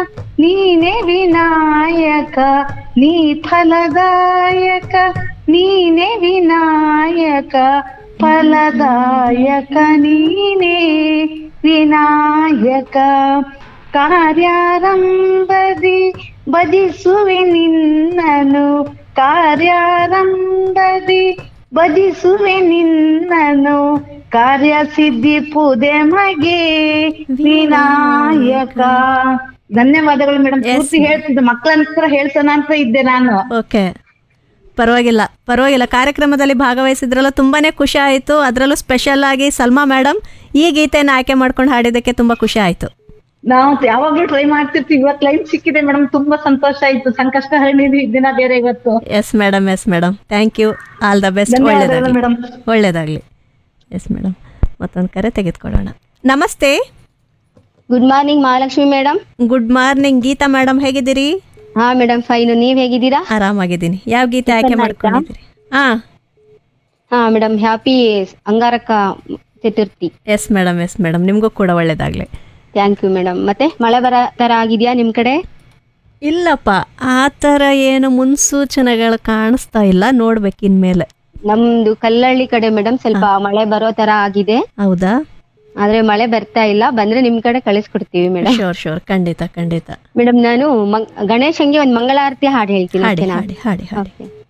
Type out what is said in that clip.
ನೀನೇ ವಿನಾಯಕ ನೀ ಫಲದಾಯಕ ನೀನೇ ವಿನಾಯಕ ಫಲದಾಯಕ ನೀನೇ ವಿನಾಯಕ ಕಾರ್ಯಾರಂಭದಿ ಭಜಿಸುವೆ ನಿನ್ನನು ಕಾರ್ಯಾರಂಭದಿ ಭಜಿಸುವೆ ನಿನ್ನನು ಕಾರ್ಯಸಿದ್ಧಿ ಪೂದೆ ಮಗೆ ವಿನಾಯಕ ಧನ್ಯವಾದಗಳು ಮೇಡಮ್ Yes, ಪೂರ್ತಿ ಹೇಳ್ತಿದ್ದೆ ಮಕ್ಕಳ ಹತ್ರ ಹೇಳ್ಸೋಣ ಅಂತ ಇದ್ದೆ ನಾನು ಓಕೆ ಪರವಾಗಿಲ್ಲ ಪರವಾಗಿಲ್ಲ ಕಾರ್ಯಕ್ರಮದಲ್ಲಿ ಭಾಗವಹಿಸಿದ್ರಲ್ಲ ತುಂಬಾನೇ ಖುಷಿ ಆಯಿತು ಅದರಲ್ಲೂ ಸ್ಪೆಷಲ್ ಆಗಿ ಸಲ್ಮಾ ಮೇಡಮ್ ಈ ಗೀತೆಯನ್ನು ಆಯ್ಕೆ ಮಾಡ್ಕೊಂಡು ಹಾಡಿದ್ದಕ್ಕೆ ತುಂಬಾ ಖುಷಿ ಆಯಿತು ನಾವು ಯಾವಾಗ್ಲೂ ಟ್ರೈ ಮಾಡ್ತಿರ್ತೀವಿ ಇವತ್ತು ಲೈನ್ ಸಿಕ್ಕಿದೆ ಮೇಡಮ್ ತುಂಬಾ ಸಂತೋಷ ಆಯ್ತು ಸಂಕಷ್ಟ ಹರಣಿದ ದಿನ ಬೇರೆ ಇವತ್ತು yes madam yes madam thank you all the best ಧನ್ಯವಾದಗಳು ಒಳ್ಳೇದಾಗಲಿ ಮೇಡಮ್ ಒಳ್ಳೇದಾಗಲಿ ಎಸ್ ಮೇಡಮ್ ಮತ್ತೊಂದು ಕರೆ ತೆಗೆದುಕೊಳ್ಳೋಣ ನಮಸ್ತೆ good morning Mahalakshmi madam good morning Geetha madam ಹೇಗಿದ್ದೀರಿ ಹಾ ಮೇಡಮ್ ಫೈನ್ ನೀವ್ ಹೇಗಿದ್ದೀರಾ ಆರಾಮಾಗಿದ್ದೀನಿ ಯಾವ ಗೀತೆ ಆಯ್ಕೆ ಮಾಡ್ಕೊಂಡಿದ್ದೀರಿ ಹಾ ಹಾ madam happy Angaraka Chaturthi yes madam yes madam ನಿಮಗೂ ಕೂಡ ಒಳ್ಳೇದಾಗಲಿ ಥ್ಯಾಂಕ್ ಯು ಮೇಡಮ್ ಮತ್ತೆ ಮಳೆ ಬರ ತರ ಆಗಿದ್ಯಾ ನಿಮ್ ಕಡೆ ಇಲ್ಲಪ್ಪ ಆ ಥರ ಏನು ಮುನ್ಸೂಚನೆಗಳು ಕಾಣಿಸ್ತಾ ಇಲ್ಲ ನೋಡ್ಬೇಕು ಇನ್ಮೇಲೆ ನಮ್ದು ಕಲ್ಲಳ್ಳಿ ಕಡೆ ಮೇಡಮ್ ಸ್ವಲ್ಪ ಮಳೆ ಬರೋ ತರ ಆಗಿದೆ ಹೌದಾ ಆದ್ರೆ ಮಳೆ ಬರ್ತಾ ಇಲ್ಲ ಬಂದ್ರೆ ನಿಮ್ ಕಡೆ ಕಳಿಸ್ಕೊಡ್ತೀವಿ ಮೇಡಮ್ ಶೋರ್ ಶೋರ್ ಖಂಡಿತ ಖಂಡಿತ ಮೇಡಮ್ ನಾನು ಮಂಗ್- ಗಣೇಶಂಗೆ ಒಂದ್ ಮಂಗಳಾರತಿ ಹಾಡು ಹೇಳ್ತೀನಿ ಹಾಡಿ ಓಕೆನಾ? ಹಾಡಿ ಹಾಡಿ ಹಾಡಿ Okay.